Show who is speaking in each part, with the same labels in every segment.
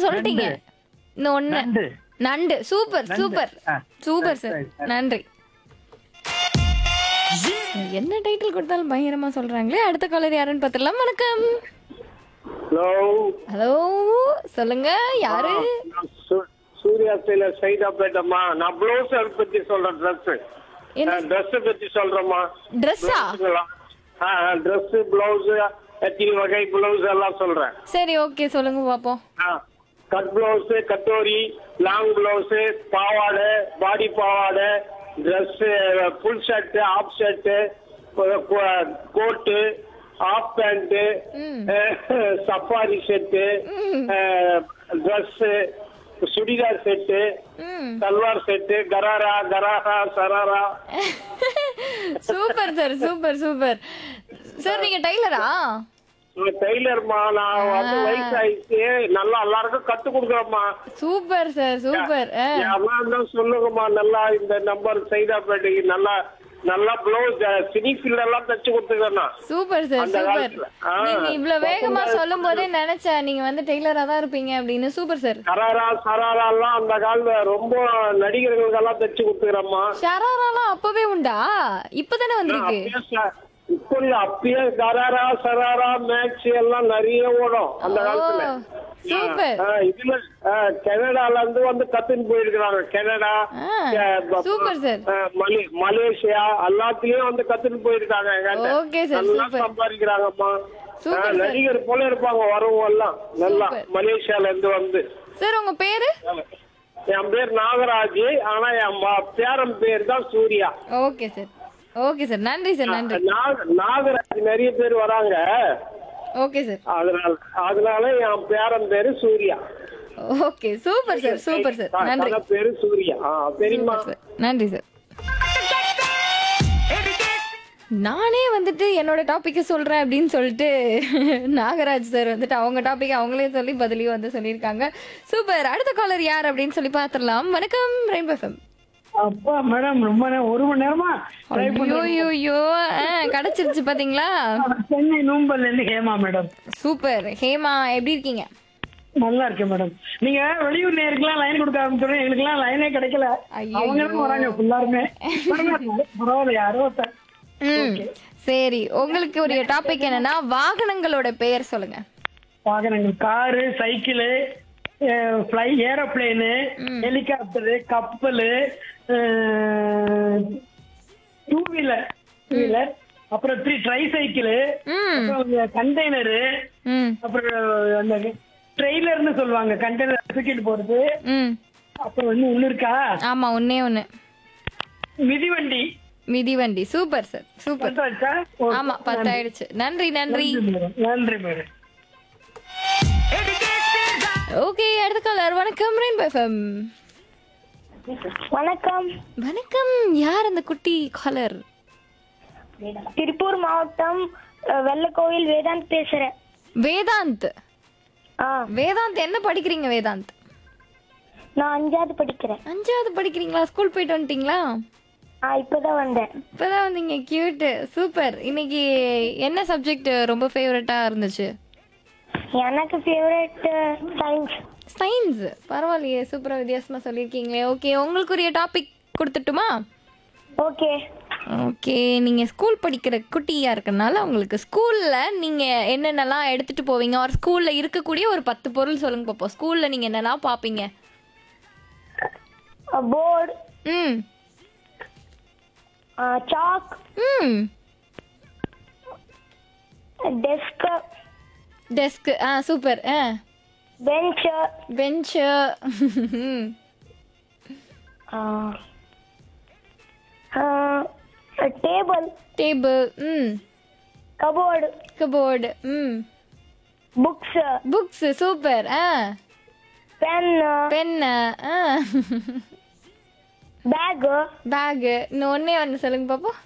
Speaker 1: சொல்லிட்டீங்க இன்னும் ஒண்ணு
Speaker 2: நண்டு
Speaker 1: நண்டு சூப்பர் சூப்பர்
Speaker 2: ஆ,
Speaker 1: சூப்பர் சார் நன்றி என்ன டைட்டில் கொடுத்தாலும் பயங்கரமா சொல்றாங்களே அடுத்த காலர் யாருன்னு பார்த்துடலாம் வணக்கம்
Speaker 3: ஹலோ
Speaker 1: ஹலோ சொல்லுங்க யாரு
Speaker 3: சூ- சூர்யா டெய்லர் சைதாப்பேட்டம்மா நான் பிளவுஸ் பத்தி சொல்றேன் ட்ரெஸ்
Speaker 1: என்ன
Speaker 3: ட்ரெஸ் பத்தி சொல்றேம்மா
Speaker 1: ட்ரெஸ்ஸா
Speaker 3: ட்ரெஸ் பிளவுஸ் எத்தனை வகை பிளவுஸ் எல்லாம் சொல்றேன்
Speaker 1: சரி ஓகே சொல்லுங்க பாப்போம்
Speaker 3: கட் பிளவுஸ் கட்டோரி லாங் பிளவுஸ் பாவாடை பாடி பாவாடை dress full shirt half shirt coat half pant
Speaker 1: ம்.
Speaker 3: Safari set dress churidar set
Speaker 1: ம்
Speaker 3: salwar set gharara gharara sharara
Speaker 1: super sir super super sir நீங்க டெய்லரா
Speaker 3: டெய்லர்மா நான் வந்து வயசாயிடுச்சு நல்லா எல்லாருக்கும் கத்து கொடுக்குறேம்மா
Speaker 1: சூப்பர் சார் சூப்பர்
Speaker 3: யாரெல்லாம் இருந்தா சொல்லுங்கம்மா நல்லா இந்த நம்பர் சைதாப்பேட்டைக்கு நல்லா நல்லா பிளவுஸ் சினி ஃபீல்ட் எல்லாம் தச்சு கொடுத்துக்கிறேன் நான்.
Speaker 1: சூப்பர் சார்
Speaker 3: அந்த
Speaker 1: சூப்பர்
Speaker 3: காலத்துல. ஆ.
Speaker 1: நீங்க இவ்வளவு வேகமா சொல்லும் போதே நினைச்சேன் நீங்க வந்து டெய்லரா தான் இருப்பீங்க அப்படின்னு சூப்பர் சார்
Speaker 3: கராரா சராரா எல்லாம் அந்த காலத்துல ரொம்ப நடிகர்களுக்கெல்லாம் தச்சு கொடுத்துக்கிறேம்மா
Speaker 1: ஷராராலாம் அப்பவே உண்டா இப்பதானே வந்திருக்கு
Speaker 3: அப்பயே ச- இப்போ இல்ல அப்பயே கராரா சராரா மேட்ச் எல்லாம் நிறைய ஓடும் அந்த காலத்துல
Speaker 1: சூப்பர்
Speaker 3: ஆ, இதுல ஆ, கனடால இருந்து வந்து கத்துன்னு போயிருக்கிறாங்க கனடா
Speaker 1: ஆ,
Speaker 3: ஆ, ப-
Speaker 1: சூப்பர் சார்
Speaker 3: ஆ, மலே- மலேசியா எல்லாத்துலயும் வந்து கத்துட்டு போயிருக்காங்க என்கிட்ட.
Speaker 1: ஓகே சார்,
Speaker 3: நல்லா
Speaker 1: சூப்பர்.
Speaker 3: சம்பாதிக்கிறாங்கம்மா
Speaker 1: சூப்பர்
Speaker 3: ஆ,
Speaker 1: சார்.
Speaker 3: நடிகர் போல இருப்பாங்க வரவங்க எல்லாம் நல்லா
Speaker 1: சூப்பர்.
Speaker 3: மலேசியால இருந்து வந்து
Speaker 1: சார் உங்க பேரு
Speaker 3: என் பேர் நாகராஜ் ஆனா என் ம- பேரன் பேர் தான் Surya
Speaker 1: okay sir okay sir நன்றி சார் நன்றி
Speaker 3: நாக- நாகராஜ் நிறைய பேர் வராங்க
Speaker 1: ஓகே சார்
Speaker 3: அதனால அதனால என் பேரன் பேரு Surya
Speaker 1: okay super sir super sir நன்றி
Speaker 3: கதை பேரு சூர்யா ஆ, பெரியம்மா
Speaker 1: சூப்பர் சார் நன்றி சார் நானே வந்துட்டு என்னோட டாபிக்கை சொல்றேன் அப்படின்னு சொல்லிட்டு நாகராஜ் சார் வந்துட்டு அவங்க டாபிக் அவங்களே சொல்லி பதிலையும் வந்து சொல்லியிருக்காங்க சூப்பர் அடுத்த காலர் யார் அப்படின்னு சொல்லி பார்த்துடலாம் வணக்கம் ரெயின்போ எஃப்எம்
Speaker 2: அப்பா மேடம் ரொம்ப நேரம் ஒரு மணி நேரமா try
Speaker 1: ஐயோ
Speaker 2: பண்றேன்.
Speaker 1: ஐயோ ஐயோ ஆ, கிடைச்சிருச்சு பாத்தீங்களா
Speaker 2: சென்னை நூம்பல்ல இருந்து ஹேமா மேடம்
Speaker 1: சூப்பர் ஹேமா எப்படி இருக்கீங்க
Speaker 2: நல்லா இருக்கேன் மேடம் நீங்க வெளியூர் நேருக்குலாம் லைன் கொடுக்க ஆரம்பிச்சோட எங்களுக்குலாம் லைனே கிடைக்கல
Speaker 1: ஐயையோ.
Speaker 2: அவங்க தான் வராங்க எல்லாருமே பரவாயில்ல, பரவாயில்ல யாரோ ஒருத்தர்.
Speaker 1: ம் சரி உங்களுக்கு ஒரு டாபிக் என்னன்னா வாகனங்களோட பெயர் சொல்லுங்க
Speaker 2: வாகனங்கள் car cycle fly aeroplane helicopter கப்பலு டூ வீலர் டூ வீலர் அப்புறம் த்ரீ ட்ரை சைக்கிளு
Speaker 1: ம்
Speaker 2: அப்புறம் கண்டெய்னரு
Speaker 1: ம்
Speaker 2: அப்புறம் அந்த ட்ரெய்லர்னு சொல்லுவாங்க கண்டெய்னர் தூக்கிட்டு போறது
Speaker 1: ம்
Speaker 2: அப்புறம் இன்னும் ஒண்ணு இருக்கா
Speaker 1: ஆமா ஒன்னே ஒண்ணு
Speaker 2: மிதிவண்டி
Speaker 1: மிதிவண்டி சூப்பர் சார் சூப்பர்
Speaker 2: பத்தாச்சா? ஓ,
Speaker 1: ஆமா பத்தாயிடுச்சு நன்றி நன்றி
Speaker 2: நன்றி மேடம். நன்றி மேடம்
Speaker 1: ஓகே அடுத்த காலர் வணக்கம் ரெயின்போ எஃப்எம்
Speaker 4: வணக்கம்
Speaker 1: வணக்கம் யார் அந்த குட்டி காலர்
Speaker 4: திருப்பூர் மாவட்டம் அஹ், வெள்ளக்கோவில் வேதாந்த் பேசுறேன்
Speaker 1: வேதாந்த்
Speaker 4: ஆ
Speaker 1: வேதாந்த் என்ன படிக்கிறீங்க வேதாந்த்
Speaker 4: நான் அஞ்சாவது படிக்கிறேன்
Speaker 1: அஞ்சாவது படிக்கிறீங்களா ஸ்கூல் போயிட்டு வந்துட்டீங்களா
Speaker 4: ஆ இப்பதான் வந்தேன்
Speaker 1: இப்பதான் வந்தீங்க கியூட் சூப்பர் இன்னைக்கு என்ன சப்ஜெக்ட் ரொம்ப ஃபேவரட்டா இருந்துச்சு
Speaker 4: எனக்கு ஃபேவரட் சயின்ஸ்
Speaker 1: சயின்ஸ் பரவாயில்லையே சூப்பரா வித்தியாசமா சொல்லியிருக்கீங்களே ஓகே உங்களுக்குரிய டாபிக் கொடுத்துட்டுமா
Speaker 4: ஓகே
Speaker 1: ஓகே நீங்க ஸ்கூல் படிக்கிற குட்டியா இருக்கறனால உங்களுக்கு ஸ்கூல்ல நீங்க என்னென்னலாம் எடுத்துட்டு போவீங்க ஒரு ஸ்கூல்ல இருக்கக்கூடிய ஒரு பத்து பொருள் சொல்லுங்க பாப்போம் ஸ்கூல்ல நீங்க என்னெல்லாம் பாப்பீங்க
Speaker 4: போர்டு
Speaker 1: ம்
Speaker 4: சாக்
Speaker 1: ம்
Speaker 4: டெஸ்க்
Speaker 1: டெஸ்க் ஆ சூப்பர் ஆ
Speaker 4: பெஞ்ச்
Speaker 1: பெஞ்சு
Speaker 4: டேபிள்
Speaker 1: டேபிள் ம்
Speaker 4: கபோர்டு
Speaker 1: கபோர்டு ம்
Speaker 4: புக்ஸ்
Speaker 1: புக்ஸ் சூப்பர் ஆ
Speaker 4: பென்
Speaker 1: பென்னு ஆ
Speaker 4: பேக்
Speaker 1: பேகு இன்னும் ஒன்றே ஒன்று சொல்லுங்க பாப்போம்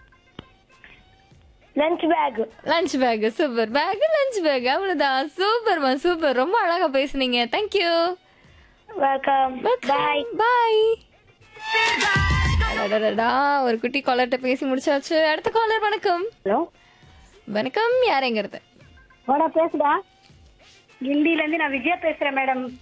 Speaker 4: lunch bag
Speaker 1: lunch bag super bag lunch bag அவ்வளோதான் சூப்பர்மா சூப்பர் ரொம்ப அழகா பேசுனீங்க தேங்க்யூ
Speaker 4: வெல்கம் பாய்
Speaker 1: பாய் அடடடடா ஒரு குட்டி காலர்கிட்ட பேசி முடிச்சாச்சு அடுத்த காலர் வணக்கம்
Speaker 4: ஹலோ
Speaker 1: வணக்கம் யாருங்கிறது
Speaker 4: வாடா பேசுடா கிண்டில இருந்து நான் விஜயா பேசுறேன் மேடம்